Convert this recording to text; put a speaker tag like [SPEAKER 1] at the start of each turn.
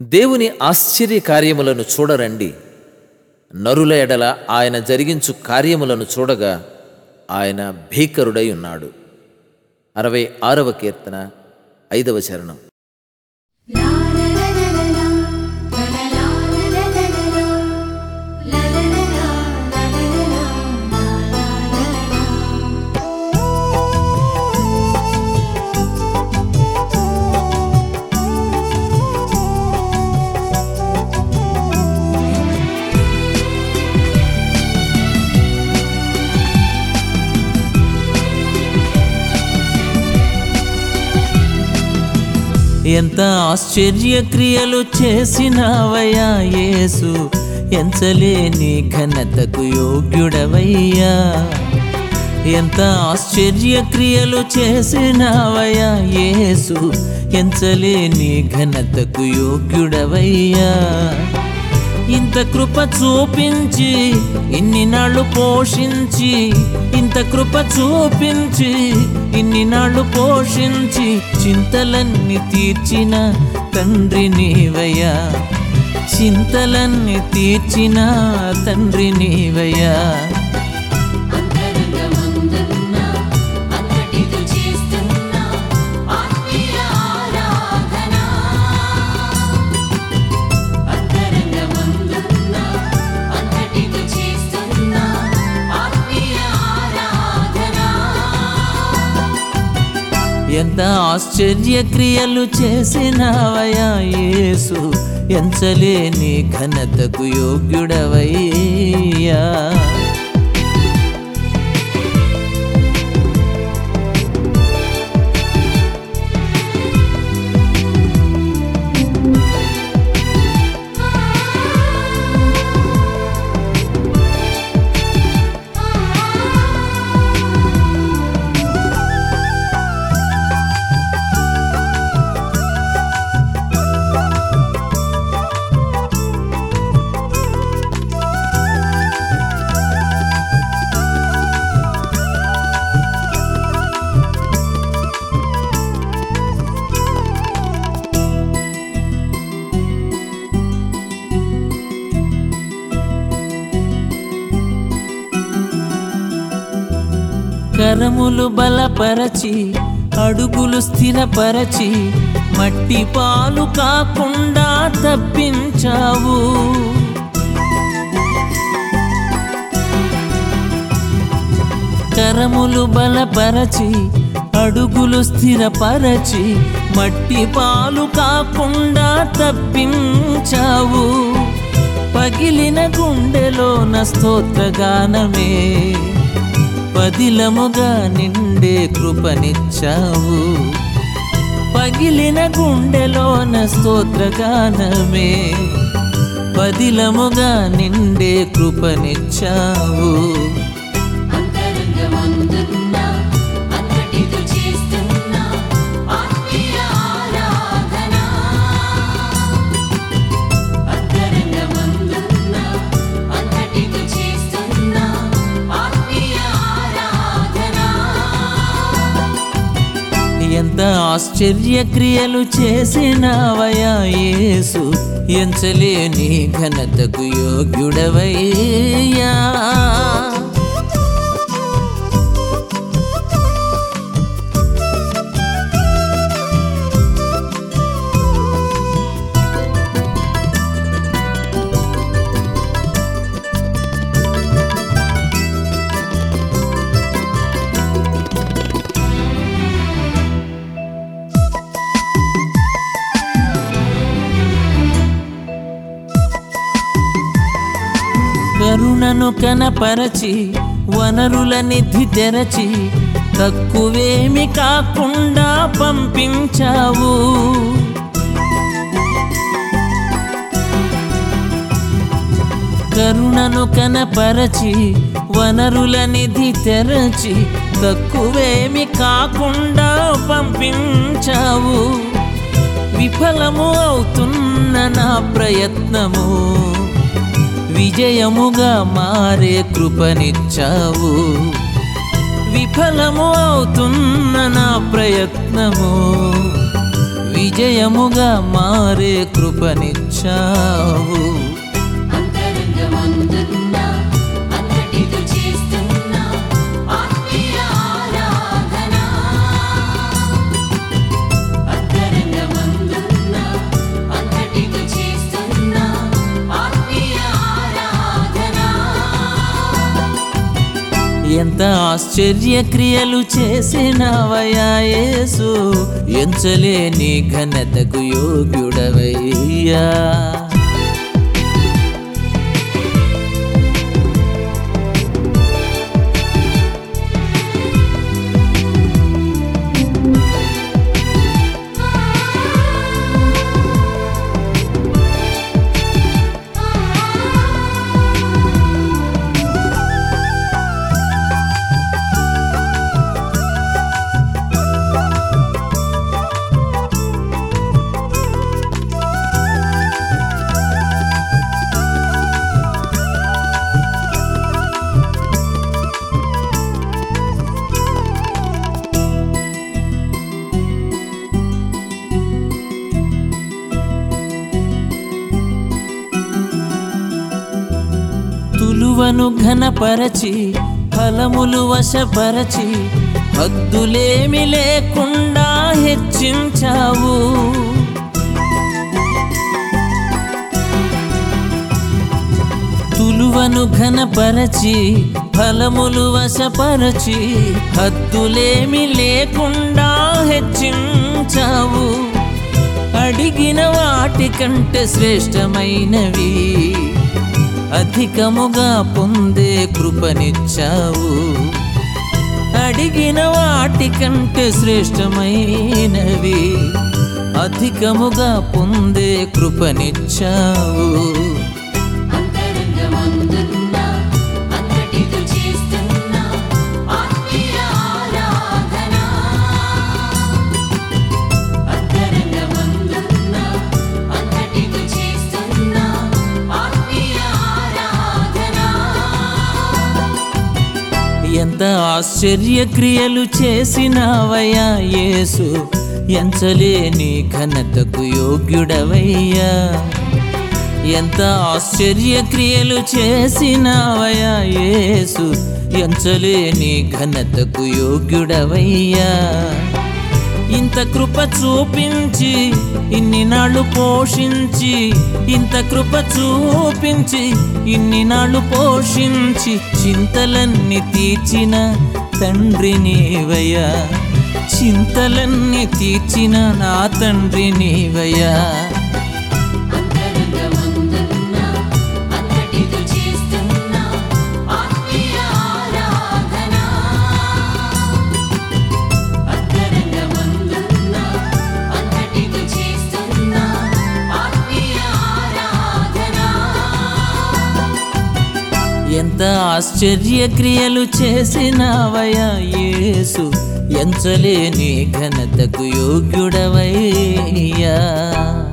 [SPEAKER 1] దేవుని ఆశ్చర్య కార్యములను చూడరండి నరుల ఎడల ఆయన జరిగించు కార్యములను చూడగా ఆయన భీకరుడై ఉన్నాడు అరవై ఆరవ కీర్తన ఐదవ చరణం
[SPEAKER 2] La la la la la la, la la la la la la la la, la la la la la la la la, la la la la.
[SPEAKER 3] ఎంత ఆశ్చర్య క్రియలు చేసినావయ్యా యేసు ఎంచలేని ఘనతకు యోగ్యుడవయ్యా ఎంత ఆశ్చర్య క్రియలు చేసినావయ్యా యేసు ఎంచలేని ఘనతకు యోగ్యుడవయ్యా ఇంత కృప చూపించి ఇన్ని నాళ్ళు పోషించి ఇంత కృప చూపించి ఇన్ని నాళ్ళు పోషించి చింతలన్నీ తీర్చిన తండ్రి నీవయ్యా చింతలన్నీ తీర్చిన తండ్రి నీవయ్యా
[SPEAKER 2] అంతరంగమందున్న అంతటితో చేస్తున్న ఆత్మీయ ఆరాధన అంతరంగమందున్న అంతటితో చేస్తున్న ఆత్మీయ ఆరాధన
[SPEAKER 3] ఎంత ఆశ్చర్య క్రియలు చేసినావయ్యా యేసు ఎంచలేని ఘనతకు యోగ్యుడవయ్యా కరములు బలపరచి అడుగులు స్థిరపరచి మట్టి పాలు కాకుండా తప్పించావు కరములు బలపరచి అడుగులు స్థిరపరచి మట్టి పాలు కాకుండా తప్పించావు పగిలిన గుండెలోన స్తోత్రగానమే పదిలముగా నిండే కృపనిచ్చావు పగిలిన గుండెలోన స్తోత్రగానమే పదిలముగా నిండే కృపనిచ్చావు
[SPEAKER 2] అంతరంగమందున్న అంతటితో చేస్తున్న ఆత్మీయ ఆరాధన అంతరంగమందున్న అంతటితో చేస్తున్న ఆత్మీయ ఆరాధన
[SPEAKER 3] ఎంత ఆశ్చర్య క్రియలు చేసినావయ్యా యేసు ఎంచలేని ఘనతకు యోగ్యుడవయ్యా కరుణను కనపరచి వనరుల నిధి తెరచి తక్కువేమి కాకుండా పంపించావు కరుణను కనపరచి వనరుల నిధి తెరచి తక్కువేమి కాకుండా పంపించావు విఫలము అవుతున్న నా ప్రయత్నము విజయముగా మారే కృపనిచ్చావు విఫలము అవుతున్న నా ప్రయత్నము విజయముగా మారే కృపనిచ్చావు
[SPEAKER 2] అంతరంగమందున్న అంతటితో చేస్తున్న ఆత్మీయ ఆరాధన అంతరంగమందున్న అంతటితో చేస్తున్న ఆత్మీయ ఆరాధన
[SPEAKER 3] ఎంత ఆశ్చర్య క్రియలు చేసినవయా యేసు ఎంచలేని ఘనతకు యోగ్యుడవయ్యా తులువను ఘనపరచి ఫలములు వశపరచి హద్దులేమి లేకుండా హెచ్చించావు తులువను ఘనపరచి ఫలములు వశపరచి హద్దులేమి లేకుండా హెచ్చించావు అడిగిన వాటి కంటే శ్రేష్టమైనవి అధికముగా పొందే కృపనిచ్చావు అడిగిన వాటి కంటే శ్రేష్టమైనవి అధికముగా పొందే కృపనిచ్చావు
[SPEAKER 2] అంతరంగమందున్న అంతటితో చేస్తున్న ఆత్మీయ ఆరాధన అంతరంగమందున్న అంతటితో చేస్తున్న ఆత్మీయ ఆరాధన
[SPEAKER 3] ఎంత ఆశ్చర్య క్రియలు చేసినావయ్యా యేసు ఎంచలేని ఘనతకు యోగ్యుడవయ్యా ఎంత ఆశ్చర్య క్రియలు చేసినావయ్యా యేసు ఎంచలేని ఘనతకు యోగ్యుడవయ్యా ఇంత కృప చూపించి ఇన్ని నాళ్ళు పోషించి ఇంత కృప చూపించి ఇన్ని నాళ్ళు పోషించి చింతలన్నీ తీర్చిన తండ్రి నీవయ్యా చింతలన్నీ తీర్చిన నా తండ్రి నీవయ్యా
[SPEAKER 2] అంతరంగమందున్న అంతటితో చేస్తున్న ఆత్మీయ ఆరాధన అంతరంగమందున్న అంతటితో చేస్తున్న ఆత్మీయ ఆరాధన
[SPEAKER 3] ఎంత ఆశ్చర్య క్రియలు చేసినావయ్యా యేసు ఎంచలేని ఘనతకు యోగ్యుడవయ్యా